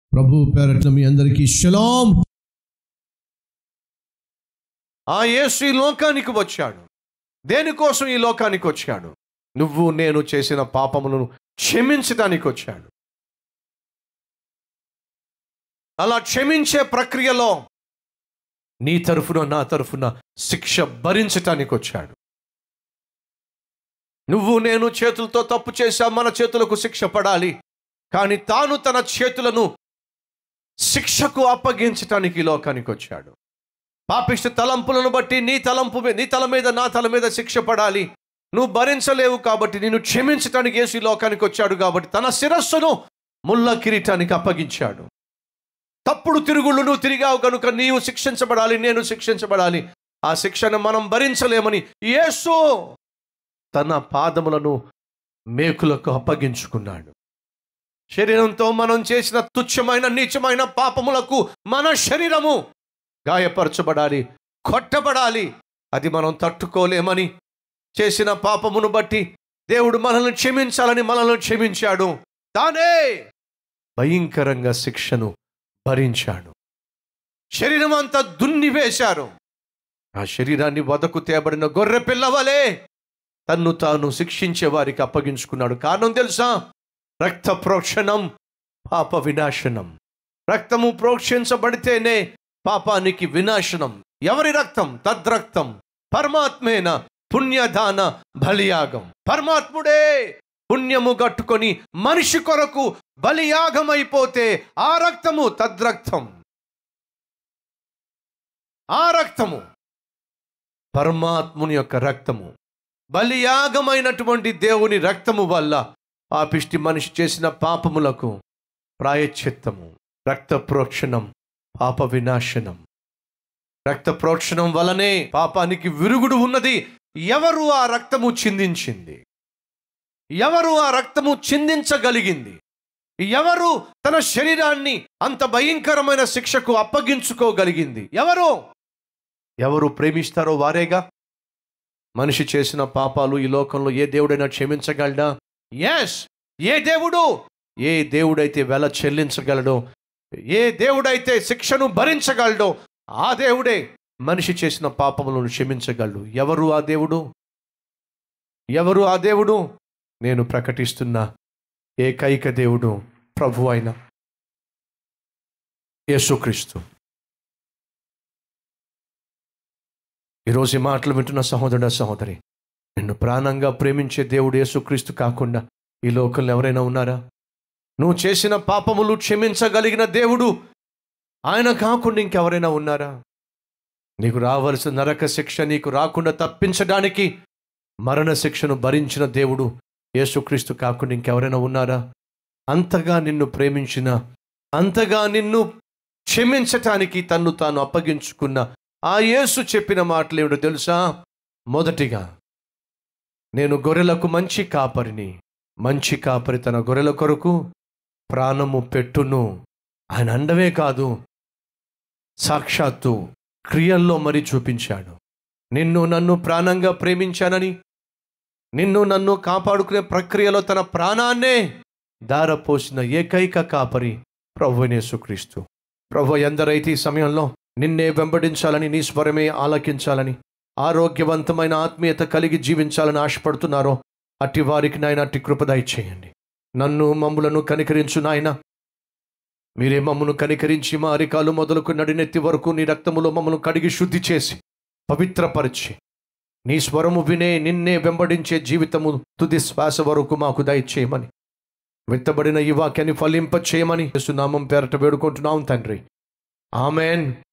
ప్రభు పేరట్ల మీ అందరికీ షలాం ఆ యేసు ఈ లోకానికి వచ్చాడు దేనికోసం ఈ లోకానికి వచ్చాడు నువ్వు నేను చేసిన పాపములను క్షమించడానికి వచ్చాడు అలా క్షమించే ప్రక్రియలో నీ తరఫున నా తరఫున శిక్ష భరించటానికి వచ్చాడు నువ్వు నేను చేతులతో తప్పు చేశా మన చేతులకు శిక్ష పడాలి కానీ తాను తన చేతులను శిక్షకు అప్పగించటానికి ఈ లోకానికి వచ్చాడు పాపిష్ట తలంపులను బట్టి నీ తలంపు మీ- నీ తల మీద నా తల మీద శిక్ష పడాలి నువ్వు భరించలేవు కాబట్టి నిన్ను క్షమించటానికి యేసు ఈ లోకానికి వచ్చాడు కాబట్టి తన శిరస్సును ముళ్ళ కిరీటానికి అప్పగించాడు తప్పుడు తిరుగుళ్ళు నువ్వు తిరిగావు కనుక నీవు శిక్షించబడాలి నేను శిక్షించబడాలి ఆ శిక్షను మనం భరించలేమని యేసు తన పాదములను మేకులకు అప్పగించుకున్నాడు శరీరంతో మనం చేసిన తుచ్చమైన నీచమైన పాపములకు మన శరీరము గాయపరచబడాలి కొట్టబడాలి అది మనం తట్టుకోలేమని చేసిన పాపమును బట్టి దేవుడు మనల్ని క్షమించాలని మనల్ని క్షమించాడు తానే భయంకరంగా శిక్షను భరించాడు శరీరం అంతా దున్ని వేశారు ఆ శరీరాన్ని వదకు తేబడిన గొర్రె పిల్లవలే తన్ను తాను శిక్షించే వారికి అప్పగించుకున్నాడు కారణం తెలుసా రక్త ప్రోక్షణం పాప వినాశనం రక్తము ప్రోక్షించబడితేనే పాపానికి వినాశనం ఎవరి రక్తం తద్రక్తం పరమాత్మేన పుణ్యదాన బలియాగం పరమాత్ముడే పుణ్యము గట్టుకొని మనిషి కొరకు బలియాగం అయిపోతే ఆ రక్తము తద్రక్తం ఆ రక్తము పరమాత్ముని యొక్క రక్తము బలియాగమైనటువంటి దేవుని రక్తము వల్ల పాపిష్టి మనిషి చేసిన పాపములకు ప్రాయశ్చిత్తము రక్త ప్రోక్షణం పాప వినాశనం రక్త ప్రోక్షణం వలనే పాపానికి విరుగుడు ఉన్నది ఎవరు ఆ రక్తము చిందించింది ఎవరు ఆ రక్తము చిందించగలిగింది ఎవరు తన శరీరాన్ని అంత భయంకరమైన శిక్షకు అప్పగించుకోగలిగింది ఎవరు ఎవరు ప్రేమిస్తారో వారేగా మనిషి చేసిన పాపాలు ఈ లోకంలో ఏ దేవుడైనా క్షమించగలడా ఎస్ ఏ దేవుడు ఏ దేవుడైతే వెల చెల్లించగలడో ఏ దేవుడైతే శిక్షను భరించగలడో ఆ దేవుడే మనిషి చేసిన పాపములను క్షమించగలడు ఎవరు ఆ దేవుడు ఎవరు ఆ దేవుడు నేను ప్రకటిస్తున్న ఏకైక దేవుడు ప్రభు అయిన యేసుక్రీస్తు ఈరోజు ఈ మాటలు వింటున్న సహోదరుడ సహోదరి నిన్ను ప్రాణంగా ప్రేమించే దేవుడు యేసుక్రీస్తు కాకుండా ఈ లోకంలో ఎవరైనా ఉన్నారా నువ్వు చేసిన పాపములు క్షమించగలిగిన దేవుడు ఆయన కాకుండా ఇంకెవరైనా ఉన్నారా నీకు రావలసిన నరక శిక్ష నీకు రాకుండా తప్పించడానికి మరణ శిక్షను భరించిన దేవుడు యేసుక్రీస్తు కాకుండా ఇంకెవరైనా ఉన్నారా అంతగా నిన్ను ప్రేమించిన అంతగా నిన్ను క్షమించటానికి తన్ను తాను అప్పగించుకున్న ఆ యేసు చెప్పిన మాటలు ఏమిటో తెలుసా మొదటిగా నేను గొర్రెలకు మంచి కాపరిని మంచి కాపరి తన గొర్రెల కొరకు ప్రాణము పెట్టును ఆయన అండమే కాదు సాక్షాత్తు క్రియల్లో మరి చూపించాడు నిన్ను నన్ను ప్రాణంగా ప్రేమించానని నిన్ను నన్ను కాపాడుకునే ప్రక్రియలో తన ప్రాణాన్నే దారపోసిన ఏకైక కాపరి ప్రభు యేసుక్రీస్తు ప్రభు ఎందరైతే ఈ సమయంలో నిన్నే వెంబడించాలని నీ స్వరమే ఆలకించాలని ఆరోగ్యవంతమైన ఆత్మీయత కలిగి జీవించాలని ఆశపడుతున్నారో అట్టి వారికి నాయన అట్టి కృపదాయి చేయండి నన్ను మమ్ములను కనికరించు నాయన మీరే మమ్మను కనికరించి మా అరికాలు మొదలుకు నడినెత్తి వరకు నీ రక్తములో మమ్మను కడిగి శుద్ధి చేసి పవిత్రపరిచి నీ స్వరము వినే నిన్నే వెంబడించే జీవితము తుది శ్వాస వరకు మాకు దయచేయమని విత్తబడిన ఈ వాక్యాన్ని ఫలింప చేయమని యేసునామం పేరట వేడుకుంటున్నాం తండ్రి ఆమెన్